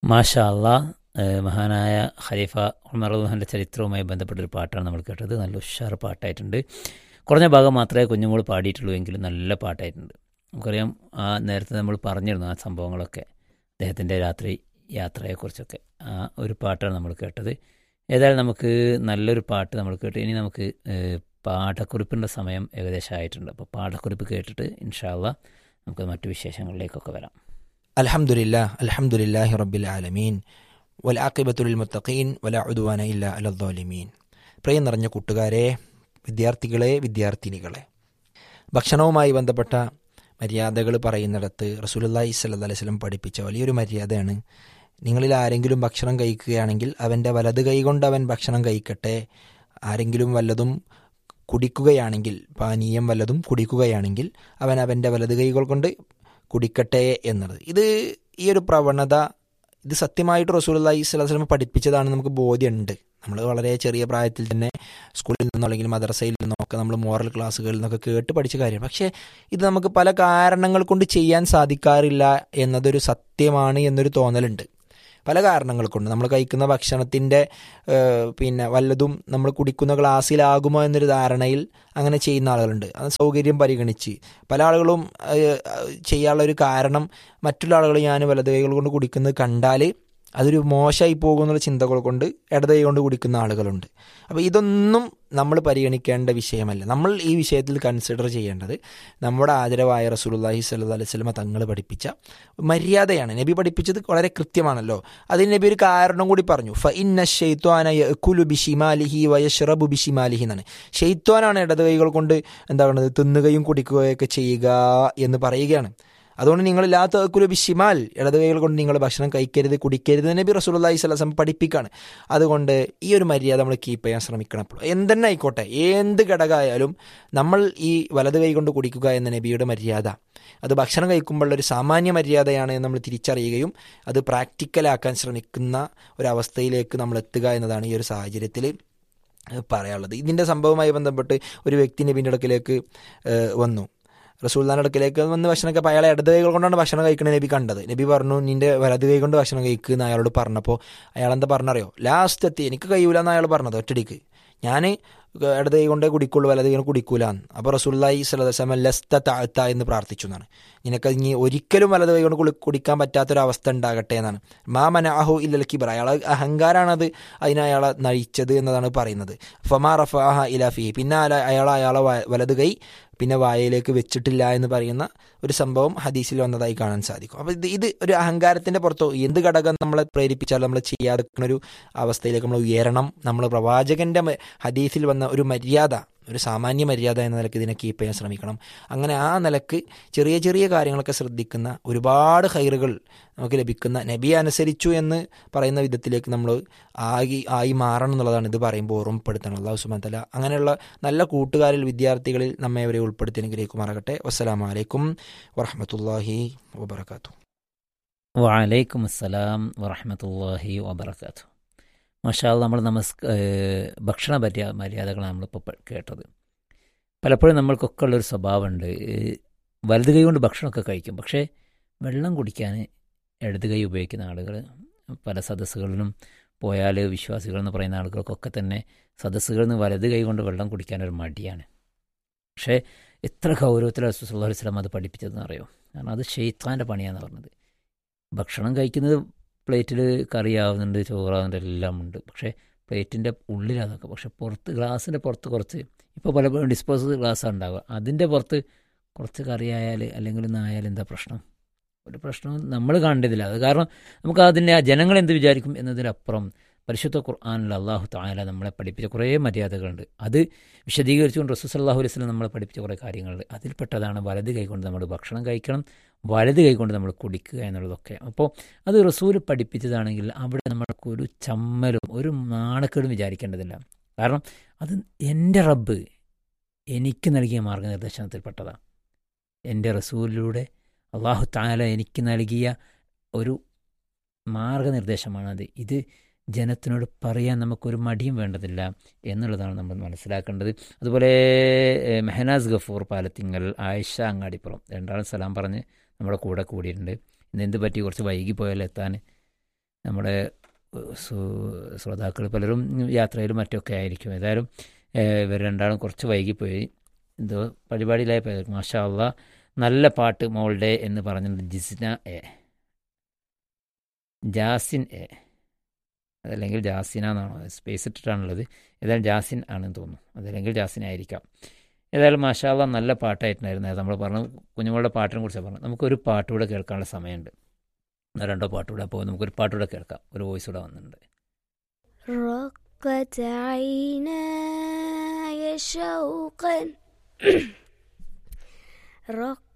മാഷാ അള്ളാ മഹാനായ ഖലീഫ ഉമർ ഉൽഹാൻ്റെ ചരിത്രവുമായി ബന്ധപ്പെട്ടൊരു പാട്ടാണ് നമ്മൾ കേട്ടത് നല്ല ഉഷാർ പാട്ടായിട്ടുണ്ട് കുറഞ്ഞ ഭാഗം മാത്രമേ കുഞ്ഞുമോൾ പാടിയിട്ടുള്ളൂ എങ്കിലും നല്ല പാട്ടായിട്ടുണ്ട് നമുക്കറിയാം ആ നേരത്തെ നമ്മൾ പറഞ്ഞിരുന്നു ആ സംഭവങ്ങളൊക്കെ അദ്ദേഹത്തിൻ്റെ രാത്രി യാത്രയെക്കുറിച്ചൊക്കെ ആ ഒരു പാട്ടാണ് നമ്മൾ കേട്ടത് ഏതായാലും നമുക്ക് നല്ലൊരു പാട്ട് നമ്മൾ കേട്ടു ഇനി നമുക്ക് പാഠക്കുറിപ്പിൻ്റെ സമയം ഏകദേശം ആയിട്ടുണ്ട് അപ്പോൾ പാഠക്കുറിപ്പ് കേട്ടിട്ട് ഇൻഷാല്ല നമുക്ക് മറ്റു വിശേഷങ്ങളിലേക്കൊക്കെ വരാം അൽഹംദുലില്ലാ അൽഹംദുലില്ലാഹി റബ്ബിൽ ആലമീൻ വൽ ആഖിബത്തുൽ മുത്തഖീൻ വല ഉദ്വാന ഇല്ല അലദ്ദാലിമീൻ പ്രിയം നിറഞ്ഞ കൂട്ടുകാരെ വിദ്യാർത്ഥികളെ വിദ്യാർത്ഥിനികളെ ഭക്ഷണവുമായി ബന്ധപ്പെട്ട മര്യാദകൾ പറയുന്നിടത്ത് റസൂലുല്ലാഹി സ്വല്ലല്ലാഹി അലൈഹി വസല്ലം പഠിപ്പിച്ച വലിയൊരു മര്യാദയാണ് നിങ്ങളിൽ ആരെങ്കിലും ഭക്ഷണം കഴിക്കുകയാണെങ്കിൽ അവൻ്റെ വലത് കൈ കൊണ്ട് അവൻ ഭക്ഷണം കഴിക്കട്ടെ ആരെങ്കിലും വല്ലതും കുടിക്കുകയാണെങ്കിൽ പാനീയം വല്ലതും കുടിക്കുകയാണെങ്കിൽ അവൻ അവൻ്റെ വലത് കൈകൾ കൊണ്ട് കുടിക്കട്ടെ എന്നത് ഇത് ഈ ഒരു പ്രവണത ഇത് സത്യമായിട്ട് റസൂലി സ്വലം പഠിപ്പിച്ചതാണ് നമുക്ക് ബോധ്യമുണ്ട് നമ്മൾ വളരെ ചെറിയ പ്രായത്തിൽ തന്നെ സ്കൂളിൽ നിന്നോ അല്ലെങ്കിൽ മദ്രസയിൽ നിന്നോ ഒക്കെ നമ്മൾ മോറൽ ക്ലാസ്സുകളിൽ നിന്നൊക്കെ കേട്ട് പഠിച്ച കാര്യമാണ് പക്ഷേ ഇത് നമുക്ക് പല കാരണങ്ങൾ കൊണ്ട് ചെയ്യാൻ സാധിക്കാറില്ല എന്നതൊരു സത്യമാണ് എന്നൊരു തോന്നലുണ്ട് പല കാരണങ്ങൾ കൊണ്ട് നമ്മൾ കഴിക്കുന്ന ഭക്ഷണത്തിൻ്റെ പിന്നെ വല്ലതും നമ്മൾ കുടിക്കുന്ന ഗ്ലാസ്സിലാകുമോ എന്നൊരു ധാരണയിൽ അങ്ങനെ ചെയ്യുന്ന ആളുകളുണ്ട് അത് സൗകര്യം പരിഗണിച്ച് പല ആളുകളും ചെയ്യാനുള്ള ഒരു കാരണം മറ്റുള്ള ആളുകൾ ഞാൻ വലത് കൈകൾ കൊണ്ട് കുടിക്കുന്നത് കണ്ടാൽ അതൊരു മോശമായി പോകുന്നുള്ള ചിന്തകൾ കൊണ്ട് ഇടത് കൈ കൊണ്ട് കുടിക്കുന്ന ആളുകളുണ്ട് അപ്പോൾ ഇതൊന്നും നമ്മൾ പരിഗണിക്കേണ്ട വിഷയമല്ല നമ്മൾ ഈ വിഷയത്തിൽ കൺസിഡർ ചെയ്യേണ്ടത് നമ്മുടെ ആദരവായ റസൂലുല്ലാഹി സ്വല്ലു അലൈഹി സ്വലമ തങ്ങൾ പഠിപ്പിച്ച മര്യാദയാണ് നബി പഠിപ്പിച്ചത് വളരെ കൃത്യമാണല്ലോ അതിന് നബി ഒരു കാരണം കൂടി പറഞ്ഞു ഫ ഇന്ന ഷെയ്ത്വാന യക്കുലു ബിഷിമാലിഹി വയഷ്റബു ബിഷിമാലിഹി എന്നാണ് ഷെയ്ത്വാനാണ് ഇടത് കൈകൾ കൊണ്ട് എന്താ പറയുന്നത് തിന്നുകയും കുടിക്കുകയൊക്കെ ചെയ്യുക എന്ന് പറയുകയാണ് അതുകൊണ്ട് നിങ്ങൾ ലാ തക്കുലു ബിഷിമാൽ ഇടത് കൈകൾ കൊണ്ട് നിങ്ങൾ ഭക്ഷണം കഴിക്കരുത് കുടിക്കരുത് നബി റസൂലി സ്വലം പഠിപ്പിക്കാണ് അതുകൊണ്ട് ഈ ഒരു മര്യാദ നമ്മൾ കീപ്പ് ചെയ്യാൻ ശ്രമിക്കണം അപ്പോൾ എന്തെന്നെ ആയിക്കോട്ടെ എന്ത് ഘടകമായാലും നമ്മൾ ഈ വലത് കൈ കൊണ്ട് കുടിക്കുക എന്ന നബിയുടെ മര്യാദ അത് ഭക്ഷണം കഴിക്കുമ്പോഴുള്ള ഒരു സാമാന്യ മര്യാദയാണ് എന്ന് നമ്മൾ തിരിച്ചറിയുകയും അത് പ്രാക്ടിക്കലാക്കാൻ ശ്രമിക്കുന്ന ഒരവസ്ഥയിലേക്ക് നമ്മൾ എത്തുക എന്നതാണ് ഈ ഒരു സാഹചര്യത്തിൽ പറയാനുള്ളത് ഇതിൻ്റെ സംഭവവുമായി ബന്ധപ്പെട്ട് ഒരു വ്യക്തി നബിൻ്റെ അടുക്കിലേക്ക് വന്നു റസൂൽദാൻ്റെ അടുക്കിലേക്ക് വന്ന് ഭക്ഷണം കഴിക്കുക അയാളെ ഇടത് കൈകൾ കൊണ്ടാണ് ഭക്ഷണം കഴിക്കുന്നത് നബി കണ്ടത് നബി പറഞ്ഞു നിന്റെ വലത് കൈ കൊണ്ട് ഭക്ഷണം കഴിക്കുന്ന അയാളോട് പറഞ്ഞപ്പോൾ അയാൾ എന്താ പറഞ്ഞറിയോ ലാസ്റ്റ് എത്തി എനിക്ക് കഴിയൂല എന്ന് അയാൾ പറഞ്ഞത് ഒറ്റടിക്ക് ഞാൻ ഇടത് കൈ കൊണ്ടേ കുടിക്കുള്ളൂ വലത് കൈ കുടിക്കൂല എന്ന് അപ്പോൾ റസൂല്ലായി സ്വലമ ലസ്ത താഴ്ത്ത എന്ന് പ്രാർത്ഥിച്ചു എന്നാണ് നിനക്ക് ഇനി ഒരിക്കലും വലത് കൈ കൊണ്ട് കുളി കുടിക്കാൻ പറ്റാത്തൊരവസ്ഥ ഉണ്ടാകട്ടെ എന്നാണ് മാ മനാഹു ഇല്ലൽ കിബർ അയാൾ അഹങ്കാരാണ് അതിനെ അയാളെ നയിച്ചത് എന്നതാണ് പറയുന്നത് ഫമാ റഫാഹ ഇലാഫി പിന്നെ അയാൾ അയാളെ വലത് കൈ പിന്നെ വായയിലേക്ക് വെച്ചിട്ടില്ല എന്ന് പറയുന്ന ഒരു സംഭവം ഹദീസിൽ വന്നതായി കാണാൻ സാധിക്കും അപ്പോൾ ഇത് ഇത് ഒരു അഹങ്കാരത്തിൻ്റെ പുറത്തോ എന്ത് ഘടകം നമ്മളെ പ്രേരിപ്പിച്ചാലും നമ്മൾ ചെയ്യാതെ ഒരു അവസ്ഥയിലേക്ക് നമ്മൾ ഉയരണം നമ്മൾ പ്രവാചകൻ്റെ ഹദീസിൽ വന്ന ഒരു മര്യാദ ഒരു സാമാന്യ മര്യാദ എന്ന നിലക്ക് ഇതിനെ കീപ്പ് ചെയ്യാൻ ശ്രമിക്കണം അങ്ങനെ ആ നിലക്ക് ചെറിയ ചെറിയ കാര്യങ്ങളൊക്കെ ശ്രദ്ധിക്കുന്ന ഒരുപാട് ഹൈറുകൾ നമുക്ക് ലഭിക്കുന്ന നബി അനുസരിച്ചു എന്ന് പറയുന്ന വിധത്തിലേക്ക് നമ്മൾ ആയി ആയി മാറണം എന്നുള്ളതാണ് ഇത് പറയുമ്പോൾ ഓർമ്മപ്പെടുത്തണം അള്ളാഹു സുബാൻ തല അങ്ങനെയുള്ള നല്ല കൂട്ടുകാരിൽ വിദ്യാർത്ഥികളിൽ നമ്മെ അവരെ ഉൾപ്പെടുത്തി അനുഗ്രഹിക്കുമാറാകട്ടെ വസ്സലാമലൈക്കും വറഹമത്തല്ലാഹി വബർക്കാത്തു വലൈക്കും അസ്സലാം വറഹമത്തല്ലാഹി വബർക്കാത്തു മഷാൽ നമ്മൾ നമസ് ഭക്ഷണ മര്യാ മര്യാദകളാണ് നമ്മളിപ്പോൾ കേട്ടത് പലപ്പോഴും നമ്മൾക്കൊക്കെ ഉള്ളൊരു സ്വഭാവമുണ്ട് വലത് കൈ കൊണ്ട് ഭക്ഷണമൊക്കെ കഴിക്കും പക്ഷേ വെള്ളം കുടിക്കാൻ ഇടത് കൈ ഉപയോഗിക്കുന്ന ആളുകൾ പല സദസ്സുകളിലും പോയാൽ വിശ്വാസികൾ എന്ന് പറയുന്ന ആളുകൾക്കൊക്കെ തന്നെ സദസ്സുകളിൽ നിന്ന് വലത് കൈ കൊണ്ട് വെള്ളം കുടിക്കാനൊരു മടിയാണ് പക്ഷേ എത്ര ഗൗരവത്തിൽ റസൂൽ വസ്ലാം അത് പഠിപ്പിച്ചതെന്ന് അറിയോ കാരണം അത് ഷെയ്ത്താൻ്റെ പണിയാന്ന് പറഞ്ഞത് ഭക്ഷണം കഴിക്കുന്നത് പ്ലേറ്റിൽ കറിയാവുന്നുണ്ട് ചോറാവുന്നുണ്ട് എല്ലാം ഉണ്ട് പക്ഷേ പ്ലേറ്റിൻ്റെ ഉള്ളിലതൊക്കെ പക്ഷെ പുറത്ത് ഗ്ലാസിൻ്റെ പുറത്ത് കുറച്ച് ഇപ്പോൾ പലപ്പോഴും ഡിസ്പോസബിൾ ഗ്ലാസ്സാണ് ഉണ്ടാവുക അതിൻ്റെ പുറത്ത് കുറച്ച് കറിയായാൽ അല്ലെങ്കിൽ ഒന്നായാൽ എന്താ പ്രശ്നം ഒരു പ്രശ്നവും നമ്മൾ കാണേണ്ടതില്ല അത് കാരണം നമുക്ക് അതിൻ്റെ ആ ജനങ്ങൾ എന്ത് വിചാരിക്കും എന്നതിനപ്പുറം പരിശുദ്ധ ഖുർആാനിൽ അള്ളാഹു താല നമ്മളെ പഠിപ്പിച്ച കുറേ മര്യാദകളുണ്ട് അത് വിശദീകരിച്ചുകൊണ്ട് റസൂസ് അള്ളാഹു അലൈസ്ലം നമ്മളെ പഠിപ്പിച്ച കുറേ കാര്യങ്ങളുണ്ട് അതിൽപ്പെട്ടതാണ് വലത് കൈകൊണ്ട് നമ്മൾ ഭക്ഷണം കഴിക്കണം വലത് കൈകൊണ്ട് നമ്മൾ കുടിക്കുക എന്നുള്ളതൊക്കെ അപ്പോൾ അത് റസൂൽ പഠിപ്പിച്ചതാണെങ്കിൽ അവിടെ നമ്മൾക്ക് ഒരു ചമ്മലും ഒരു നാണക്കേടും വിചാരിക്കേണ്ടതില്ല കാരണം അത് എൻ്റെ റബ്ബ് എനിക്ക് നൽകിയ മാർഗനിർദ്ദേശത്തിൽപ്പെട്ടതാണ് എൻ്റെ റസൂലിലൂടെ അള്ളാഹു താല എനിക്ക് നൽകിയ ഒരു മാർഗനിർദ്ദേശമാണത് ഇത് ജനത്തിനോട് പറയാൻ നമുക്കൊരു മടിയും വേണ്ടതില്ല എന്നുള്ളതാണ് നമ്മൾ മനസ്സിലാക്കേണ്ടത് അതുപോലെ മെഹനാസ് ഗഫൂർ പാലത്തിങ്ങൽ ആയിഷ അങ്ങാടിപ്പുറം രണ്ടാളും സലാം പറഞ്ഞ് നമ്മുടെ കൂടെ കൂടിയിട്ടുണ്ട് ഇന്ന് എന്ത് പറ്റി കുറച്ച് വൈകി പോയാൽ എത്താൻ നമ്മുടെ ശ്രോതാക്കൾ പലരും യാത്രയിലും മറ്റൊക്കെ ആയിരിക്കും ഏതായാലും ഏഹ്, ഇവർ രണ്ടാളും കുറച്ച് വൈകിപ്പോയി എന്തോ പരിപാടിയിലായി പോയത് മാഷാ അള്ളാ നല്ല പാട്ട് മോളുടെ എന്ന് പറഞ്ഞത് ജിസ്ന എ ജാസിൻ എ അതല്ലെങ്കിൽ ജാസിന എന്നാണോ സ്പേസ് ഇട്ടിട്ടാണുള്ളത് ഏതായാലും ജാസിൻ ആണെന്ന് തോന്നുന്നു അതല്ലെങ്കിൽ ജാസിൻ ആയിരിക്കാം ഏതായാലും മാഷാള്ള നല്ല പാട്ടായിട്ടുണ്ടായിരുന്നു അത് നമ്മൾ പറഞ്ഞു കുഞ്ഞുങ്ങളുടെ പാട്ടിനെ കുറിച്ച് പറഞ്ഞു നമുക്കൊരു പാട്ടുകൂടെ കേൾക്കാനുള്ള സമയമുണ്ട് ഒന്നോ രണ്ടോ പാട്ടുകൂടെ അപ്പോൾ നമുക്കൊരു പാട്ടുകൂടെ കേൾക്കാം ഒരു വോയിസ് കൂടെ വന്നിട്ടുണ്ട് رقت عيناي شوقا رق